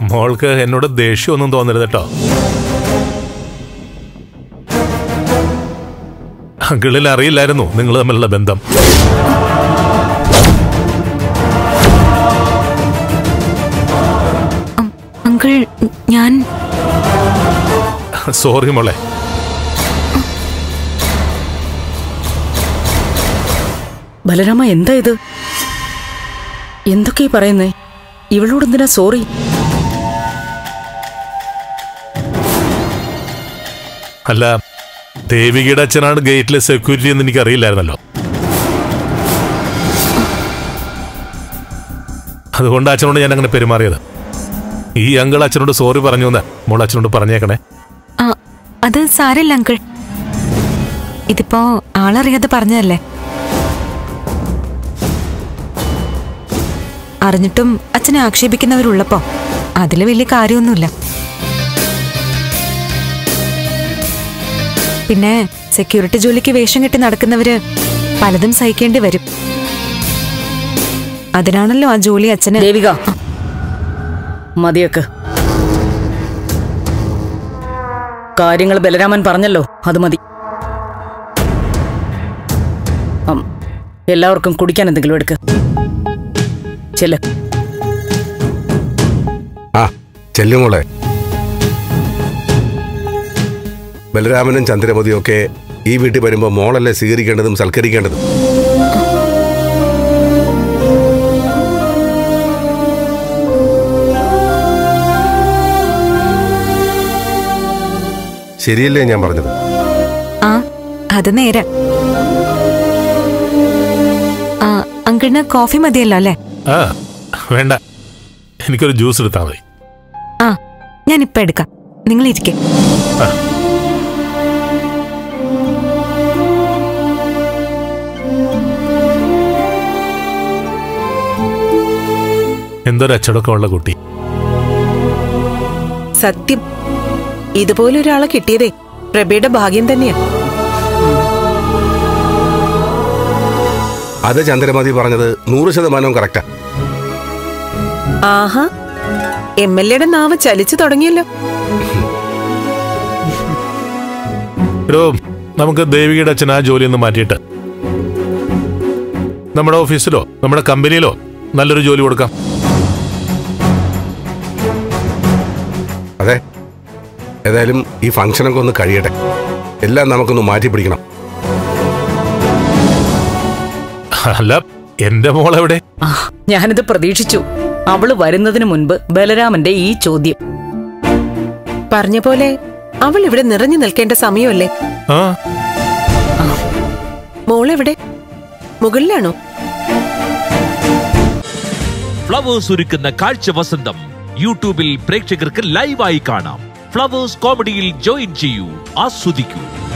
മോൾക്ക് എന്നോട് ദേഷ്യമൊന്നും തോന്നരുത് കേട്ടോ അങ്കിളിൽ അറിയില്ലായിരുന്നു നിങ്ങൾ തമ്മിലുള്ള ബന്ധം അങ്കിൾ ഞാൻ സോറി മോളെ ബലരാമ എന്താ ഇത് എന്തൊക്കെയാ പറയുന്നേ ഇവളോട് എന്തിനാ സോറി അല്ല ദേവികയുടെ അച്ഛനാണ് ഗേറ്റിലെ സെക്യൂരിറ്റി എന്ന് എനിക്ക് അറിയില്ലായിരുന്നല്ലോ അതുകൊണ്ട് അച്ഛനോട് ഞാൻ അങ്ങനെ പെരുമാറിയത് ഈ അങ്കിൾ അച്ഛനോട് സോറി പറഞ്ഞു എന്ന് മോൾ അച്ഛനോട് പറഞ്ഞേക്കണേ ആ അത് സാരല്ല അങ്കിൾ ഇതിപ്പോ ആളറിയാതെ പറഞ്ഞതല്ലേ അറിഞ്ഞിട്ടും അച്ഛനെ ആക്ഷേപിക്കുന്നവരുള്ളപ്പോ അതില് വലിയ കാര്യമൊന്നുമില്ല പിന്നെ സെക്യൂരിറ്റി ജോലിക്ക് വേഷം കെട്ടി നടക്കുന്നവര് പലതും സഹിക്കേണ്ടി വരും അതിനാണല്ലോ ആ ജോലി അച്ഛന് ദേവിക മതിയൊക്കെ കാര്യങ്ങൾ ബലരാമൻ പറഞ്ഞല്ലോ അത് മതി അം, എല്ലാവർക്കും കുടിക്കാൻ എന്തെങ്കിലും എടുക്ക് ചെല്ല് ആ ചെല്ലുമോളെ ബലരാമനും ചന്ദ്രമതിയും ഒക്കെ ഈ വീട്ടിൽ വരുമ്പോൾ മോളല്ലേ സ്വീകരിക്കേണ്ടതും സൽക്കരിക്കേണ്ടതും ശരിയല്ലേ ഞാൻ പറഞ്ഞത് ആ അത് നേരെ ആ അങ്കിളിന് കോഫി മതിയല്ലോ അല്ലേ ആ വേണ്ട എനിക്കൊരു ജ്യൂസ് എടുത്താൽ മതി ആ ഞാൻ ഇപ്പൊ എടുക്കാം നിങ്ങൾ ഇരിക്കെ എന്തൊരു അച്ചടക്കമുള്ള കുട്ടി സത്യം ഇതുപോലെ ഒരാളെ കിട്ടിയതേ പ്രഭയുടെ ഭാഗ്യം തന്നെയാ അത് ചന്ദ്രമതി പറഞ്ഞത് നൂറ് ശതമാനവും കറക്റ്റാ ആഹാ എം എൽ എയുടെ നാവ് ചലിച്ചു തുടങ്ങിയല്ലോ എടോ നമുക്ക് ദേവികയുടെ അച്ഛൻ ആ ജോലി ഒന്ന് മാറ്റിയിട്ട് നമ്മുടെ ഓഫീസിലോ നമ്മുടെ കമ്പനിയിലോ നല്ലൊരു ജോലി കൊടുക്കാം അതെ ഏതായാലും ഈ ഫംഗ്ഷനൊക്കെ ഒന്ന് കഴിയട്ടെ എല്ലാം നമുക്കൊന്ന് മാറ്റി പിടിക്കണം അല്ല എന്റെ മോളെവിടെ ആ ഞാനിത് പ്രതീക്ഷിച്ചു അവള് വരുന്നതിന് മുൻപ് ബലരാമന്റെ ഈ ചോദ്യം പറഞ്ഞ പോലെ അവൾ ഇവിടെ നിറഞ്ഞു നിൽക്കേണ്ട സമയമല്ലേ ആ മോളെവിടെ മുകളിലാണോ ഫ്ലവേഴ്സ് ഒരുക്കുന്ന കാഴ്ച വസന്തം യൂട്യൂബിൽ പ്രേക്ഷകർക്ക് ലൈവായി കാണാം ഫ്ലവേഴ്സ് കോമഡിയിൽ ജോയിൻ ചെയ്യൂ ആസ്വദിക്കൂ